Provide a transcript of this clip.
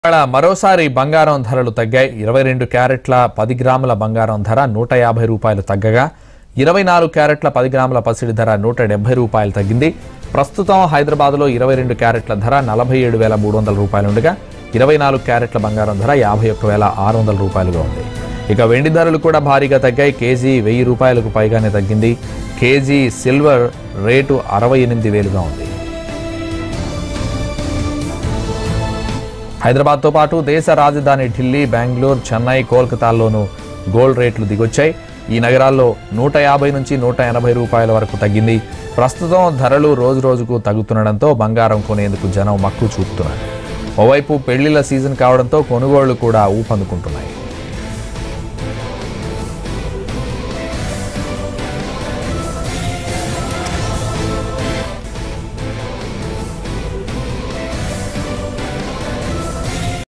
ఇవాళ మరోసారి బంగారం ధరలు తగ్గాయి ఇరవై రెండు క్యారెట్ల పది గ్రాముల బంగారం ధర నూట యాభై రూపాయలు తగ్గగా ఇరవై నాలుగు క్యారెట్ల పది గ్రాముల పసిడి ధర నూట డెబ్బై రూపాయలు తగ్గింది ప్రస్తుతం హైదరాబాద్లో ఇరవై రెండు క్యారెట్ల ధర నలభై ఏడు వేల మూడు వందల రూపాయలు ఉండగా ఇరవై నాలుగు క్యారెట్ల బంగారం ధర యాభై ఒక్క వేల ఆరు వందల రూపాయలుగా ఉంది ఇక వెండి ధరలు కూడా భారీగా తగ్గాయి కేజీ వెయ్యి రూపాయలకు పైగానే తగ్గింది కేజీ సిల్వర్ రేటు అరవై ఎనిమిది వేలుగా ఉంది హైదరాబాద్తో పాటు దేశ రాజధాని ఢిల్లీ బెంగళూరు చెన్నై కోల్కతాల్లోనూ గోల్డ్ రేట్లు దిగొచ్చాయి ఈ నగరాల్లో నూట యాభై నుంచి నూట ఎనభై రూపాయల వరకు తగ్గింది ప్రస్తుతం ధరలు రోజు రోజుకు తగ్గుతుండడంతో బంగారం కొనేందుకు జనం మక్కువ చూపుతున్నారు ఓవైపు పెళ్లిళ్ల సీజన్ కావడంతో కొనుగోళ్లు కూడా ఊపందుకుంటున్నాయి